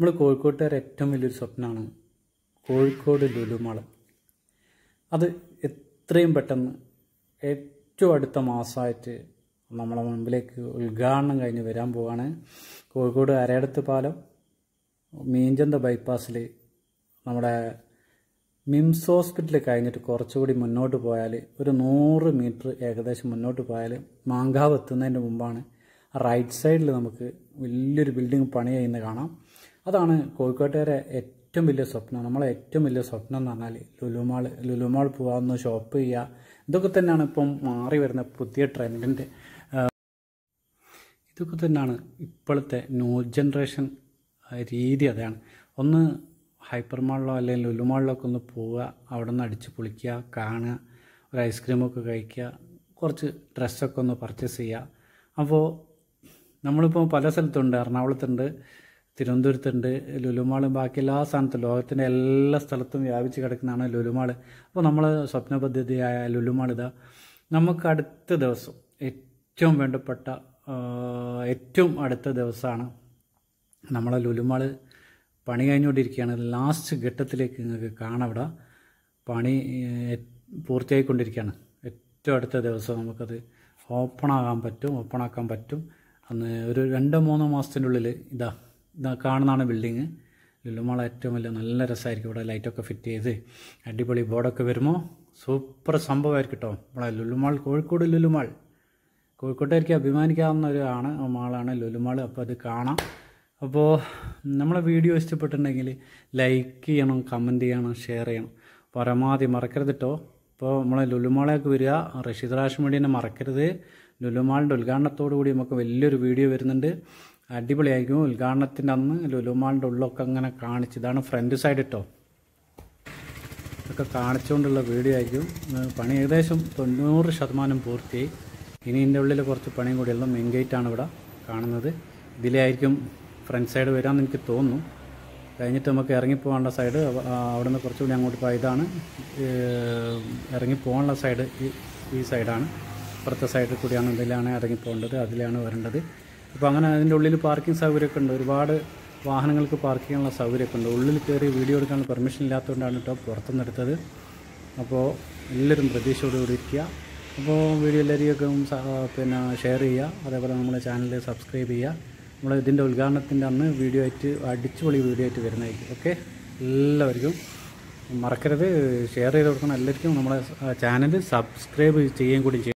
നമ്മൾ കോഴിക്കോട്ടുകാരെ ഏറ്റവും വലിയൊരു സ്വപ്നമാണ് കോഴിക്കോട് ലുലുമാൾ അത് എത്രയും പെട്ടെന്ന് ഏറ്റവും അടുത്ത മാസമായിട്ട് നമ്മളെ മുമ്പിലേക്ക് ഉദ്ഘാടനം കഴിഞ്ഞ് വരാൻ പോവാണ് കോഴിക്കോട് അരയടത്ത് പാലം മീഞ്ചന്ത ബൈപ്പാസിൽ നമ്മുടെ മിംസ് ഹോസ്പിറ്റൽ കഴിഞ്ഞിട്ട് കുറച്ചുകൂടി മുന്നോട്ട് പോയാൽ ഒരു നൂറ് മീറ്റർ ഏകദേശം മുന്നോട്ട് പോയാൽ മാങ്കാവ് എത്തുന്നതിൻ്റെ മുമ്പാണ് ആ റൈറ്റ് സൈഡിൽ നമുക്ക് വലിയൊരു ബിൽഡിംഗ് പണി ചെയ്യുന്നത് കാണാം അതാണ് കോഴിക്കോട്ടുകാരെ ഏറ്റവും വലിയ സ്വപ്നം നമ്മളെ ഏറ്റവും വലിയ സ്വപ്നം എന്ന് പറഞ്ഞാൽ ലുലുമാൾ ലുലുമാൾ പോകാമെന്ന് ഷോപ്പ് ചെയ്യുക ഇതൊക്കെ തന്നെയാണ് ഇപ്പം മാറി വരുന്ന പുതിയ ട്രെൻഡിൻ്റെ ഇതൊക്കെ തന്നെയാണ് ഇപ്പോഴത്തെ ന്യൂ ജനറേഷൻ രീതി അതാണ് ഒന്ന് ഹൈപ്പർ മാളിലോ അല്ലെങ്കിൽ ലുലു മാളിലൊക്കെ ഒന്ന് പോവുക അവിടെ നിന്ന് അടിച്ച് പൊളിക്കുക കാണുക ഒരു ഐസ്ക്രീമൊക്കെ കഴിക്കുക കുറച്ച് ഡ്രസ്സൊക്കെ ഒന്ന് പർച്ചേസ് ചെയ്യുക അപ്പോൾ നമ്മളിപ്പോൾ പല സ്ഥലത്തുണ്ട് എറണാകുളത്തുണ്ട് തിരുവനന്തപുരത്തുണ്ട് ലുലുമാൾ ബാക്കി എല്ലാ സ്ഥലത്തും ലോകത്തിൻ്റെ എല്ലാ സ്ഥലത്തും വ്യാപിച്ച് കിടക്കുന്നതാണ് ലുലുമാൾ അപ്പോൾ നമ്മൾ സ്വപ്ന പദ്ധതിയായ ലുലുമാൾ ഇതാ നമുക്ക് അടുത്ത ദിവസം ഏറ്റവും വേണ്ടപ്പെട്ട ആ, ഏറ്റവും അടുത്ത ദിവസമാണ് നമ്മളെ ലുലുമാൾ പണി കഴിഞ്ഞുകൊണ്ടിരിക്കുകയാണ് ലാസ്റ്റ് ഘട്ടത്തിലേക്ക് നിങ്ങൾക്ക് കാണാം ഇവിടെ പണി ഏ, പൂർത്തിയായിക്കൊണ്ടിരിക്കുകയാണ് ഏറ്റവും അടുത്ത ദിവസം നമുക്കത് ഓപ്പൺ ആകാൻ പറ്റും ഓപ്പൺ ആക്കാൻ പറ്റും അന്ന് ഒരു രണ്ടോ മൂന്നോ മാസത്തിൻ്റെ ഉള്ളിൽ ഇതാ ഇതാ കാണുന്നതാണ് ബിൽഡിങ് ലുലുമാൾ ഏറ്റവും വലിയ നല്ല രസമായിരിക്കും ഇവിടെ ലൈറ്റൊക്കെ ഫിറ്റ് ചെയ്ത് അടിപൊളി ബോർഡൊക്കെ വരുമ്പോൾ സൂപ്പർ സംഭവമായിരിക്കും കേട്ടോ നമ്മളെ ലുലുമാൾ കോഴിക്കോട് ലുലുമാൾ കോഴിക്കോട്ടുകാർക്ക് അഭിമാനിക്കാവുന്ന ഒരു ആണ് മാളാണ് ലുലുമാൾ അപ്പോൾ അത് കാണാം അപ്പോൾ നമ്മളെ വീഡിയോ ഇഷ്ടപ്പെട്ടിട്ടുണ്ടെങ്കിൽ ലൈക്ക് ചെയ്യണം കമൻറ്റ് ചെയ്യണം ഷെയർ ചെയ്യണം പരമാവധി മറക്കരുത് കേട്ടോ ഇപ്പോൾ നമ്മളെ ലുലുമാളേക്ക് വരിക റഷീദ് റാഷ് മീഡിയനെ മറക്കരുത് ലുലുമാളിൻ്റെ ഉദ്ഘാടനത്തോടു കൂടി നമുക്ക് വലിയൊരു വീഡിയോ വരുന്നുണ്ട് അടിപൊളിയായിരിക്കും ഉദ്ഘാടനത്തിൻ്റെ അന്ന് ലുലുമാളിൻ്റെ ഉള്ളൊക്കെ അങ്ങനെ കാണിച്ച് ഇതാണ് ഫ്രണ്ട് സൈഡ് കേട്ടോ ഇതൊക്കെ കാണിച്ചുകൊണ്ടുള്ള വീഡിയോ ആയിരിക്കും ഇത് പണി ഏകദേശം തൊണ്ണൂറ് ശതമാനം പൂർത്തിയായി ഇനി ഇതിൻ്റെ ഉള്ളിൽ കുറച്ച് പണിയും കൂടിയുള്ള മെയിൻ ഗേറ്റാണ് ഇവിടെ കാണുന്നത് ഇതിലായിരിക്കും ഫ്രണ്ട് സൈഡ് വരാമെന്ന് എനിക്ക് തോന്നുന്നു കഴിഞ്ഞിട്ട് നമുക്ക് ഇറങ്ങിപ്പോകാനുള്ള സൈഡ് അവിടെ നിന്ന് കുറച്ചുകൂടി അങ്ങോട്ട് പോയി ഇതാണ് ഏഹ്, ഇറങ്ങിപ്പോകാനുള്ള സൈഡ് ഈ- ഈ സൈഡാണ് അപ്പുറത്തെ സൈഡിൽ കൂടിയാണ് ഇതിലാണ് ഇറങ്ങിപ്പോകേണ്ടത് അതിലാണ് വരേണ്ടത് അപ്പോൾ അങ്ങനെ അതിൻ്റെ ഉള്ളിൽ പാർക്കിംഗ് സൗകര്യമൊക്കെ ഉണ്ട് ഒരുപാട് വാഹനങ്ങൾക്ക് പാർക്ക് ചെയ്യാനുള്ള സൗകര്യമൊക്കെ ഉണ്ട് ഉള്ളിൽ കയറി വീഡിയോ എടുക്കാനുള്ള പെർമിഷൻ ഇല്ലാത്തതുകൊണ്ടാണ് കേട്ടോ പുറത്തുനിന്ന് എടുത്തത് അപ്പോൾ എല്ലാവരും പ്രതീക്ഷയോടുകൂടി ഇരിക്കുക അപ്പോൾ വീഡിയോ എല്ലാവരെയൊക്കെ സ- പിന്നെ ഷെയർ ചെയ്യുക അതേപോലെ നമ്മുടെ ചാനൽ സബ്സ്ക്രൈബ് ചെയ്യുക നമ്മൾ ഇതിൻ്റെ ഉദ്ഘാടനത്തിൻ്റെ അന്ന് വീഡിയോ ആയിട്ട് അടിച്ചുപൊളി വീഡിയോ ആയിട്ട് വരുന്നതായിരിക്കും ഓക്കെ എല്ലാവർക്കും മറക്കരുത് ഷെയർ ചെയ്ത് കൊടുക്കണം എല്ലാവർക്കും നമ്മളെ ചാനൽ സബ്സ്ക്രൈബ് ചെയ്യുകയും കൂടി ചെയ്യും